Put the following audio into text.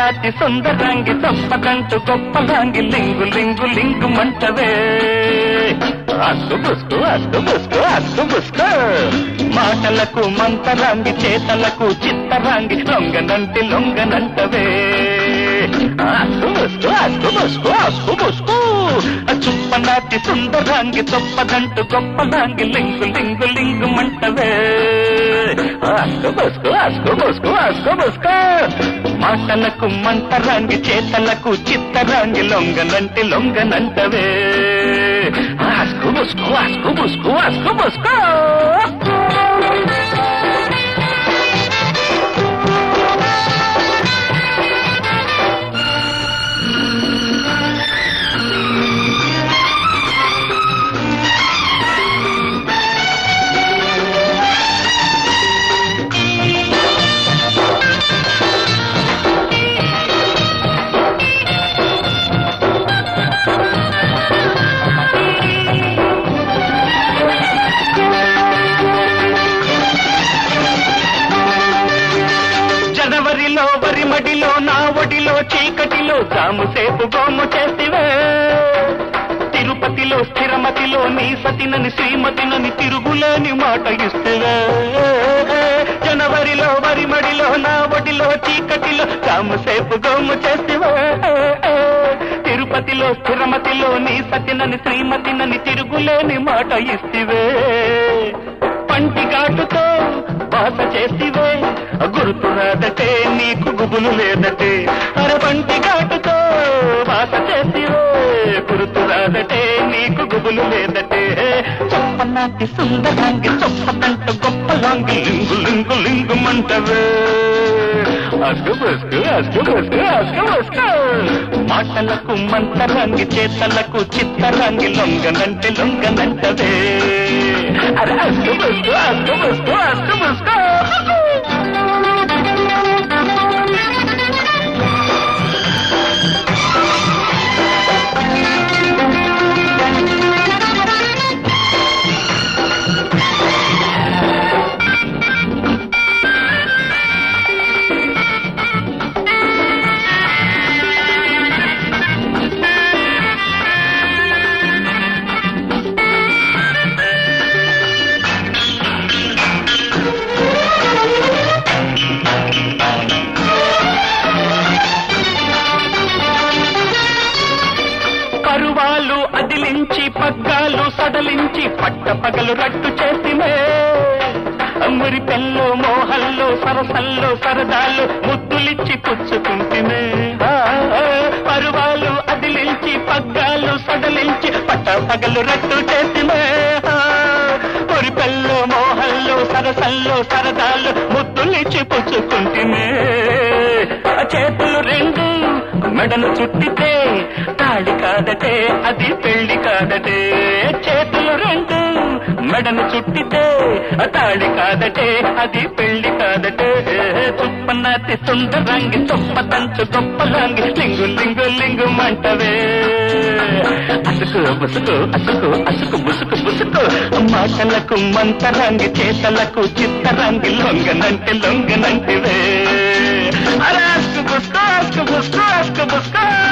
నాటి సుందరంగి తప్పదంటూ గొప్పలాంగి లింగు లింగు లింగు మంటవే అస్కు బుస్కు అస్కు బుస్కు అస్కు బుస్కు మాటలకు మంతరాంగి చేతలకు చిత్తరాంగి లొంగనంటి లొంగనంటవే అస్కు బుస్కు అస్కు బుస్కు అస్కు బుస్కు చుప్పనాటి సుందరాంగి తప్పదంటూ గొప్పలాంగి లింగు లింగు లింగు మంటవే అస్కు బుస్కు అస్కు బుస్కు అస్కు బుస్కు మాటలకు మంటరాంగి చేతలకు చిత్తరాంగి లొంగనంటి లొంగనంటవే అస్కు బుస్కు అస్కు బుస్కు అస్కు బుస్కు జనవరిలో వరి మడిలో నా ఒడిలో చీకటిలో జాముసేపు గోము చేసివే తిరుపతిలో స్థిరమతిలో నీ సతినని శ్రీమతినని తిరుగులేని మాట ఇస్తువే జనవరిలో వరి మడిలో నా ఒడిలో చీకటిలో జాముసేపు గోము చేసివే తిరుపతిలో స్థిరమతిలో నీ సతినని శ్రీమతినని తిరుగులేని మాట ఇస్తివే పంటి ఘాటుతో బాస చేసివే గుర్తురాదటే నీకు గుబులు లేదటే అర పంటి ఘాటుతో బాస చేసివే గుర్తురాదటే నీకు గుబులు లేదటే చొప్పనాటి సుందరాంగి చొప్పదంట గొప్పలాంగి లింగు లింగు లింగు మంటవే అస్కు బస్కు అస్కు బస్కు అస్కు బస్కు మాటలకు మంతరాంగి చేతలకు చిత్తరాంగి లొంగనంటే లొంగనంటవే అరే అస్కు బస్కు అస్కు బస్కు అస్కు బస్కు కరువాలు అదిలించి పగ్గాలు సడలించి పట్ట పగలు రట్టు చేసిమే మురి పెళ్ళు మోహల్లో సరసల్లో సరదాలు ముద్దులిచ్చి పుచ్చుకుంటిమే ఆ, ఆ, పరువాలు అదిలించి పగ్గాలు సడలించి పట్ట పగలు రట్టు చేసిమే ఆ, మురి పెళ్ళు మోహల్లో సరసల్లో సరదాలు ముద్దులిచ్చి పుచ్చుకుంటిమే ఆ చేతులు రెండు మెడను చుట్టితే తాళి కాదటే అది పెళ్లి కాదటే చేతులు రెండు మెడను చుట్టితే ఆ తాళి కాదటే అది పెళ్లి కాదటే చుప్పనాటి సుందరంగి చొప్పదంచు గొప్పలాంగి లింగు లింగు లింగు మంటవే అసుకు బుసుకు అసుకు అసుకు బుసుకు బుసుకు మాటలకు మంతరాంగి చేతలకు చిత్తరాంగి లొంగనంటే లొంగనంటివే అరే అస్కు బుస్కు అస్కు బుస్కు అస్కు బుస్కు